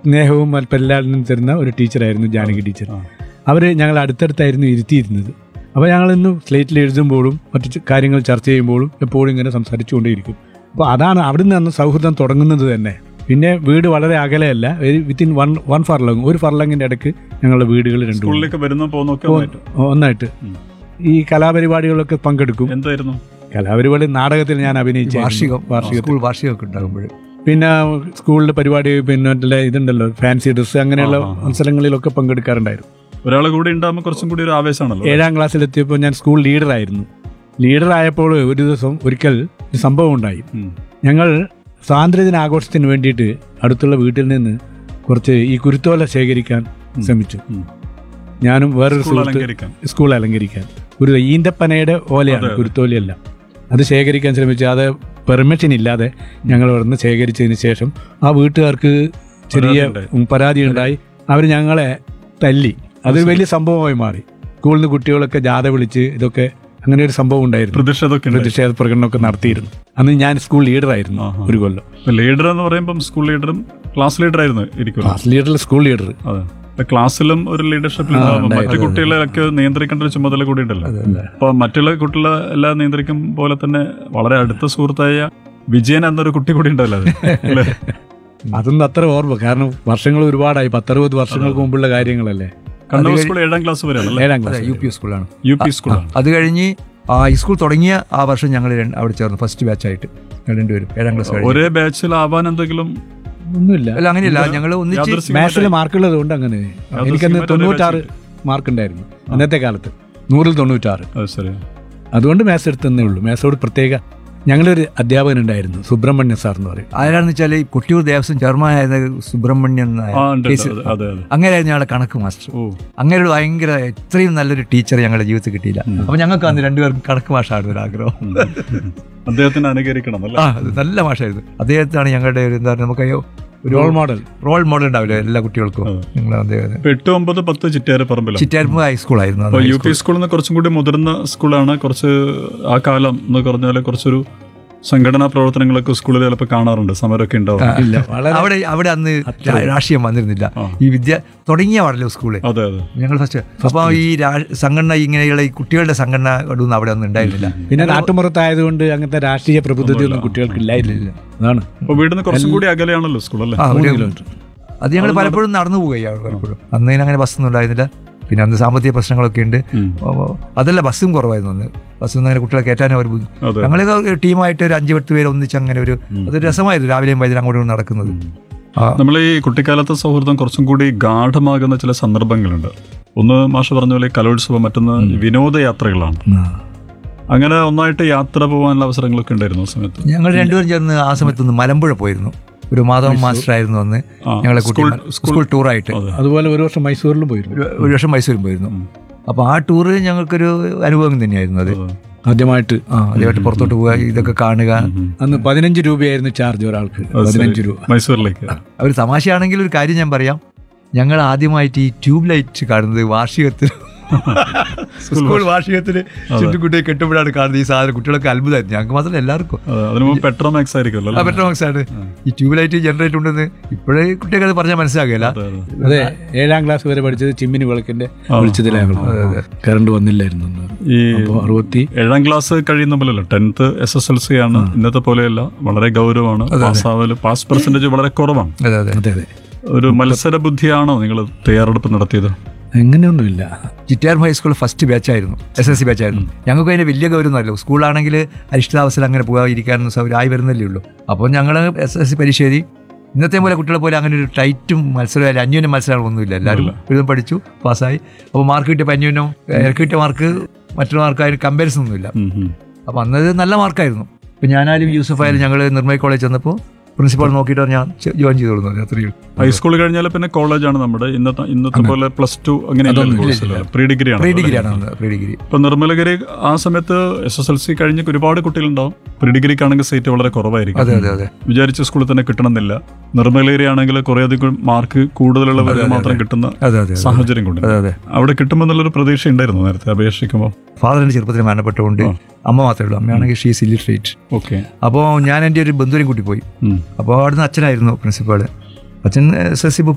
സ്നേഹവും പരിലാളനും തരുന്ന ഒരു ടീച്ചറായിരുന്നു ജാനകി ടീച്ചർ അവർ ഞങ്ങൾ അടുത്തടുത്തായിരുന്നു ഇരുത്തിയിരുന്നത് അപ്പോൾ ഞങ്ങൾ ഇന്ന് സ്ലേറ്റിൽ എഴുതുമ്പോഴും മറ്റു ച- കാര്യങ്ങൾ ചർച്ച ചെയ്യുമ്പോഴും എപ്പോഴും ഇങ്ങനെ സംസാരിച്ചുകൊണ്ടേയിരിക്കും അപ്പോൾ അതാണ് അവിടുന്ന് അന്ന് സൗഹൃദം തുടങ്ങുന്നത് തന്നെ പിന്നെ വീട് വളരെ അകലെയല്ല വിത്തിൻ വൺ വൺ ഫർലങ് ഒരു ഫർലങ്ങിൻ്റെ ഇടയ്ക്ക് ഞങ്ങളുടെ വീടുകൾ രണ്ടും ഉണ്ട്. സ്കൂളിലേക്ക് വരുന്ന പോകുന്നൊക്കെ ഒന്നായിട്ട്. ഒന്നായിട്ട് ഉം. ഈ കലാപരിപാടികളൊക്കെ പങ്കെടുക്കും എന്തായിരുന്നു കലാപരിപാടി നാടകത്തിൽ ഞാൻ അഭിനയിച്ചു വാർഷികം വാർഷിക സ്കൂൾ വാർഷികമൊക്കെ ഉണ്ടാകുമ്പോൾ പിന്നെ സ്കൂളിലെ പരിപാടി പിന്നെ മറ്റുള്ള ഇതുണ്ടല്ലോ ഫാൻസി ഡ്രസ്സ് അങ്ങനെയുള്ള ആ, ആ, ആ. മത്സരങ്ങളിലൊക്കെ പങ്കെടുക്കാറുണ്ടായിരുന്നു ഒരാൾ കൂടി ഉണ്ടാകുമ്പോൾ കുറച്ചും കൂടി ഒരു ആവേശമാണല്ലോ ഏഴാം ക്ലാസ്സിലെത്തിയപ്പോൾ ഞാൻ സ്കൂൾ ലീഡറായിരുന്നു ലീഡറായപ്പോൾ ഒരു ദിവസം ഒരിക്കൽ ഒരു സംഭവം ഉണ്ടായി ഉം. ഞങ്ങൾ സ്വാതന്ത്ര്യദിന ആഘോഷത്തിന് വേണ്ടിയിട്ട് അടുത്തുള്ള വീട്ടിൽ നിന്ന് കുറച്ച് ഈ കുരുത്തോല ശേഖരിക്കാൻ ശ്രമിച്ചു ഉം. ഞാനും വേറൊരു സ്കൂൾ സുഹൃത്ത് അലങ്കരിക്കാൻ സ്കൂൾ അലങ്കരിക്കാൻ ഒരു ഈന്തപ്പനയുടെ ഓലയാണ് അതെ, അതെ. കുരുത്തോലയല്ല അത് ശേഖരിക്കാൻ ശ്രമിച്ചു അത് പെർമിഷൻ ഇല്ലാതെ ഞങ്ങൾ അവിടുന്ന് ശേഖരിച്ചതിന് ശേഷം ആ വീട്ടുകാർക്ക് ചെറിയ പരാതിയുണ്ടായി. ഉം, പരാതി ഉണ്ടായി അവർ ഞങ്ങളെ തല്ലി അതൊരു വലിയ സംഭവമായി മാറി സ്കൂളിൽ നിന്ന് കുട്ടികളൊക്കെ ജാഥ വിളിച്ച് ഇതൊക്കെ അങ്ങനെ ഒരു സംഭവം ഉണ്ടായിരുന്നു പ്രതിഷേധമൊക്കെ ഉണ്ടായി. പ്രതിഷേധ പ്രകടനമൊക്കെ നടത്തിയിരുന്നു അന്ന് ഞാൻ സ്കൂൾ ലീഡറായിരുന്നു ആഹാ. ഒരു കൊല്ലം ഇപ്പൊ ലീഡർ എന്ന് പറയുമ്പോൾ സ്കൂൾ ലീഡറും ക്ലാസ് ലീഡർ ആയിരുന്നു ഇരിക്കും ക്ലാസ് ലീഡറിൽ സ്കൂൾ ലീഡർ അതെ ഇപ്പൊ ക്ലാസ്സിലും ഒരു ലീഡർഷിപ്പിൽ മറ്റു കുട്ടികളെയൊക്കെ നിയന്ത്രിക്കേണ്ട ഒരു ചുമതല കൂടി ഉണ്ടല്ലോ അപ്പൊ മറ്റുള്ള കുട്ടികളെ എല്ലാം നിയന്ത്രിക്കും പോലെ തന്നെ വളരെ അടുത്ത സുഹൃത്തായ വിജയൻ എന്നൊരു കുട്ടി കൂടി ഉണ്ടല്ലോ അത് അല്ലേ? അതൊന്നും അത്ര ഓർമ്മ കാരണം വർഷങ്ങൾ ഒരുപാടായി പത്തറുപത് വർഷങ്ങൾക്ക് മുമ്പുള്ള കാര്യങ്ങളല്ലേ കണ്ണൂർ സ്കൂൾ ഏഴാം ക്ലാസ് വരെ ആണല്ലേ ഏഴാം ക്ലാസ് യു പി സ്കൂളാണ് യു പി സ്കൂളാണ് അത് കഴിഞ്ഞ് ആ ഈ സ്കൂൾ തുടങ്ങിയ ആ വർഷം ഞങ്ങൾ അവിടെ ചേർന്നു ഫസ്റ്റ് ബാച്ചായിട്ട് ഞങ്ങൾ രണ്ടുപേരും ഏഴാം ക്ലാസ് കഴിഞ്ഞു ഒരേ ബാച്ചിൽ ആവാൻ എന്തെങ്കിലും ഒന്നുമില്ല അല്ല അങ്ങനെയല്ല ഞങ്ങൾ ഒന്നിച്ച് യാദൃശ്ചികമായിട്ട് മാത്സിൽ മാർക്കുള്ളത് കൊണ്ട് അങ്ങനെ എനിക്കന്ന് യാദൃശ്ചികമായിട്ട് തൊണ്ണൂറ്റാറ് മാർക്ക് ഉണ്ടായിരുന്നു അന്നത്തെ കാലത്ത് നൂറിൽ തൊണ്ണൂറ്റാറ് അത് ശരി അതുകൊണ്ട് മാത്സ് എടുത്തന്നേ ഉള്ളൂ മാത്സോട് പ്രത്യേക ഞങ്ങളൊരു അധ്യാപകൻ ഉണ്ടായിരുന്നു സുബ്രഹ്മണ്യ സാർ എന്ന് പറയും ആരാണെന്ന് വെച്ചാൽ ഈ കൊട്ടിയൂർ ദേവസ്വം ചെയർമാനായ സുബ്രഹ്മണ്യൻ നായർ. ആ ഉണ്ട് ഉണ്ട്, കേസ്- അതെ അതെ അതെ അങ്ങനെയായിരുന്നു ഞങ്ങളുടെ കണക്ക് മാസ്റ്റർ ഓ അങ്ങനെ ഒരു ഭയങ്കര ഇത്രയും നല്ലൊരു ടീച്ചർ ഞങ്ങളുടെ ജീവിതത്തിൽ കിട്ടിയില്ല അപ്പൊ ഞങ്ങൾക്ക് അന്ന് രണ്ടുപേർക്കും കണക്ക് മാഷാണ് ഒരു ആഗ്രഹം അദ്ദേഹത്തിന് അനുകരിക്കണം അല്ലേ ആ അത് നല്ല മാഷായിരുന്നു അദ്ദേഹത്താണ് ഞങ്ങളുടെ ഒരു എന്താ പറയുക നമുക്ക് അയ്യോ ഒരു റോൾ മോഡൽ റോൾ മോഡൽ ഉണ്ടാവില്ല എല്ലാ കുട്ടികൾക്കും ഞങ്ങൾ അദ്ദേഹം ഇപ്പൊ എട്ട് ഒമ്പത് പത്ത് ചിറ്റാരപ്പറമ്പിലാണ് ചിറ്റാർമ്പ് ഹൈസ്കൂളായിരുന്നു അപ്പൊ അന്ന് യു പി സ്കൂളിൽ നിന്ന് കുറച്ചും കൂടി മുതിർന്ന സ്കൂളാണ് കുറച്ച് ആ കാലം എന്ന് പറഞ്ഞാൽ കുറച്ചൊരു സംഘടനാ പ്രവർത്തനങ്ങളൊക്കെ സ്കൂളിൽ ചിലപ്പോൾ കാണാറുണ്ട് സമരമൊക്കെ ഉണ്ടാവും ഇല്ല വളരെ അവിടെ അവിടെ അന്ന് രാ- രാഷ്ട്രീയം വന്നിരുന്നില്ല ആ. ഈ വിദ്യ തുടങ്ങിയ പാടല്ലോ സ്കൂള് അതെ അതെ ഞങ്ങൾ ഫസ്റ്റ് അപ്പോൾ ഈ രാ- സംഘടന ഇങ്ങനെയുള്ള ഈ കുട്ടികളുടെ സംഘടന ഒന്നും അവിടെ ഒന്നും ഉണ്ടായിരുന്നില്ല പിന്നെ നാട്ടുമ്പുറത്തായതുകൊണ്ട് അങ്ങനത്തെ രാഷ്ട്രീയ പ്രബുദ്ധത ഒന്നും കുട്ടികൾക്ക് ഇല്ലായിരുന്നില്ല അതാണ് അപ്പൊ വീടിന് കുറച്ചും കൂടി അകലെയാണല്ലോ സ്കൂൾ അല്ലേ ആ, മൂന്ന് ഒരു- കിലോമീറ്റർ അത് ഞങ്ങൾ പലപ്പോഴും നടന്നു പോവുകയാണ് പലപ്പോഴും അന്ന് ഇതിന് അങ്ങനെ ബസ്സൊന്നും ഉണ്ടായിരുന്നില്ല പിന്നെ അന്ന് സാമ്പത്തിക പ്രശ്നങ്ങളൊക്കെ ഉണ്ട് ഉം. അപ്പൊ അതല്ല ബസ്സും കുറവായിരുന്നു അന്ന് ബസ്സൊന്നും അങ്ങനെ കുട്ടികളെ കയറ്റാനും അവർ അതെ ഞങ്ങൾ ടീമായിട്ട് ഒരു അഞ്ച് പത്ത് പേര് ഒന്നിച്ച് അങ്ങനെ ഒരു അതൊരു രസമായിരുന്നു രാവിലെയും വൈകുന്നേരം അങ്ങോട്ടും ഇങ്ങോട്ടും നടക്കുന്നത് ആ നമ്മൾ ഈ കുട്ടിക്കാലത്തെ സൗഹൃദം കുറച്ചും കൂടി ഗാഠമാകുന്ന ചില സന്ദർഭങ്ങളുണ്ട് ഒന്ന് മാഷ പറഞ്ഞ പോലെ കലോത്സവം മറ്റൊന്ന് വിനോദയാത്രകളാണ് അങ്ങനെ ഒന്നായിട്ട് യാത്ര പോകാനുള്ള അവസരങ്ങളൊക്കെ ഉണ്ടായിരുന്നു ആ സമയത്ത് ഞങ്ങൾ രണ്ടുപേരും ചേർന്ന് ആ സമയത്ത് ഒന്ന് മലമ്പുഴ പോയിരുന്നു ഒരു മാധവൻ മാസ്റ്റർ ആയിരുന്നു അന്ന് ആ, ഞങ്ങളെ കുട്ടി സ്കൂൾ- സ്കൂൾ ടൂറായിട്ട് അതെ. അതുപോലെ ഒരു വർഷം മൈസൂരിലും പോയിരുന്നു ഒരു- ഒരു വർഷം മൈസൂരും പോയിരുന്നു അപ്പോൾ ആ ടൂറ് ഞങ്ങൾക്കൊരു അനുഭവം തന്നെയായിരുന്നു അത് ആദ്യമായിട്ട് ആ അതേമായിട്ട് പുറത്തോട്ട് പോവുക ഇതൊക്കെ കാണുക അന്ന് പതിനഞ്ച് രൂപയായിരുന്നു ചാർജ് ഒരാൾക്ക് അത് ശരി. പതിനഞ്ച് രൂപ മൈസൂരിലേക്ക് ഒരു തമാശയാണെങ്കിൽ ഒരു കാര്യം ഞാൻ പറയാം ഞങ്ങൾ ആദ്യമായിട്ട് ഈ ട്യൂബ് ലൈറ്റ് കാണുന്നത് വാർഷികത്തിൽ സ്കൂൾ വാർഷികത്തിൽ ചുറ്റുകുട്ടിയെ കെട്ടുമ്പോഴാണ് കാണുന്നത് ഈ സാധനം കുട്ടികളൊക്കെ അത്ഭുതമായിരുന്നു ഞങ്ങൾക്ക് മാത്രമല്ല എല്ലാവർക്കും അതെ, അതിന് മുമ്പ് പെട്രോമാക്സ് ആയിരിക്കുമല്ലോ ആ അല്ലേ? പെട്രോമാക്സ് ആണ് ഈ ട്യൂബ് ലൈറ്റ് ജനറേറ്റ് ഉണ്ടെന്ന് ഇപ്പോഴേ കുട്ടികൾക്ക് അത് പറഞ്ഞാൽ മനസ്സിലാകില്ല അതെ, അതെ. അതെ ഏഴാം ക്ലാസ് വരെ പഠിച്ചത് ചിമ്മിനി വിളക്കിന്റെ വെളിച്ചത്തിലാണ് കറണ്ട് വന്നില്ലായിരുന്നു അന്ന്. ഈ അപ്പൊ അറുപത്തി ഏഴാം ക്ലാസ് കഴിയുന്ന പോലെയല്ല tenth S S L C ആണ് ഇന്നത്തെ പോലെയല്ല വളരെ ഗൗരവമാണ് പാസ്സാവല് പാസ് പെർസെന്റേജ് വളരെ കുറവാണ് അതെ അതെ അതെ അതെ ഒരു മത്സര ബുദ്ധിയാണോ നിങ്ങൾ തയ്യാറെടുപ്പ് നടത്തിയത് എങ്ങനെയൊന്നുമില്ല ചിറ്റാർ ഹൈസ്കൂൾ ഫസ്റ്റ് ബാച്ചായിരുന്നു എസ് എസ് സി ബാച്ചായിരുന്നു ഞങ്ങൾക്ക് അതിന് വലിയ ഗൗരവമൊന്നുമല്ലോ സ്കൂളാണെങ്കിൽ അരിഷ്ടതാവസ്ഥയിൽ അങ്ങനെ പോകാൻ ഇരിക്കാനൊന്നും സൗകര്യം ആയി വരുന്നല്ലേ ഉള്ളൂ അപ്പോൾ ഞങ്ങൾ എസ് എസ് സി പരീക്ഷ എഴുതി ഇന്നത്തെ പോലെ കുട്ടികളെ പോലെ അങ്ങനെ ഒരു ടൈറ്റും മത്സരം അല്ല അന്യോന്യം മത്സരം ഒന്നുമില്ല എല്ലാവരും എഴുതും പഠിച്ചു പാസ്സായി അപ്പോൾ മാർക്ക് കിട്ടിയപ്പോൾ അന്യോന്യം എനിക്ക് കിട്ടിയ മാർക്ക് മറ്റുള്ള മാർക്കായാലും കമ്പാരിസൺ ഒന്നുമില്ല ഉം, ഉം. അപ്പോൾ അന്നത് നല്ല മാർക്കായിരുന്നു ഇപ്പം ഞാനായാലും യൂസഫ് ആയാലും ഞങ്ങൾ നിർമ്മൽ കോളേജ് ചെന്നപ്പോൾ പ്രിൻസിപ്പാൾ നോക്കിയിട്ട് ഞാൻ ജോയിൻ ചെയ്ത് കൊടുക്കുന്നത് അത്രയും ഹൈസ്കൂൾ കഴിഞ്ഞാൽ പിന്നെ കോളേജാണ് നമ്മുടെ ഇന്നത്തെ ഇന്നത്തെ പോലെ പ്ലസ് ടു അങ്ങനെയല്ല പ്രീ ഡിഗ്രി ആണ് പ്രീ ഡിഗ്രിയാണ് അന്ന് പ്രീ ഡിഗ്രി ഇപ്പൊ നിർമ്മലഗിരി ആ സമയത്ത് എസ് എസ് എൽ സി കഴിഞ്ഞ് ഒരുപാട് കുട്ടികളുണ്ടാവും പ്രീ ഡിഗ്രിക്കാണെങ്കിൽ സീറ്റ് വളരെ കുറവായിരിക്കും അതെ അതെ അതെ വിചാരിച്ച സ്കൂളിൽ തന്നെ കിട്ടണമെന്നില്ല നിർമ്മലഗിരി ആണെങ്കിൽ കുറെ അധികം മാർക്ക് കൂടുതലുള്ളവർക്ക് മാത്രം കിട്ടുന്ന അതെ അതെ സാഹചര്യം കൊണ്ട് അതെ അതെ അവിടെ കിട്ടുമെന്നുള്ളൊരു പ്രതീക്ഷ ഉണ്ടായിരുന്നു നേരത്തെ അപേക്ഷിക്കുമ്പോൾ ഫാദറിന്റെ ചെറുപ്പത്തിൽ മരണപ്പെട്ടുകൊണ്ട് അമ്മ മാത്രമേ ഉള്ളൂ അമ്മയാണെങ്കിൽ ഷീസ് ഇല്ലിട്രേറ്റ് ഓക്കെ അപ്പോൾ ഞാൻ എൻ്റെ ഒരു ബന്ധുവിനെയും കൂട്ടി പോയി അപ്പോൾ അവിടുന്ന് അച്ഛനായിരുന്നു പ്രിൻസിപ്പാള് അച്ഛൻ എസ് എസ് സി